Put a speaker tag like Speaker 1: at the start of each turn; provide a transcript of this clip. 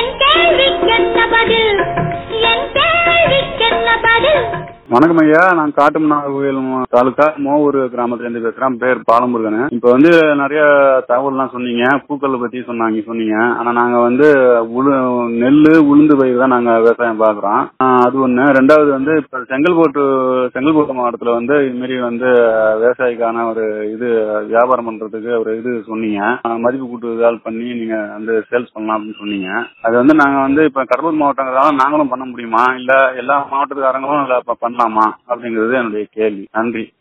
Speaker 1: என் கேள்விக்கென்ன பதில் என் கேள்விக்கென்ன பதில்
Speaker 2: வணக்கம் ஐயா நான் காட்டுமன்னார்கோவில் தாலுகா மோவூர் கிராமத்துல இருந்து பேசுறேன் பேர் பாலமுருகன் இப்ப வந்து நிறைய தகவல்லாம் சொன்னீங்க பூக்களை பத்தி சொன்னாங்க சொன்னீங்க ஆனா நாங்க வந்து உளு நெல்லு உளுந்து பயிர் தான் நாங்க விவசாயம் பாக்குறோம் ஆஹ் அது ஒண்ணு ரெண்டாவது வந்து இப்ப செங்கல்போட்டு செங்கல்பட்டு மாவட்டத்துல வந்து இது மாதிரி வந்து விவசாயிக்கான ஒரு இது வியாபாரம் பண்றதுக்கு ஒரு இது சொன்னீங்க ஆஹ் மதிப்பு கூட்டுதல் பண்ணி நீங்க வந்து சேல்ஸ் பண்ணலாம் அப்படின்னு சொன்னீங்க அது வந்து நாங்க வந்து இப்ப கடலூர் மாவட்டங்கிறதால நாங்களும் பண்ண முடியுமா இல்ல எல்லா மாவட்டத்துக்காரங்களும் இல்ல இப்ப பண்ணலாமா அப்படிங்கிறது என்னுடைய கேள்வி நன்றி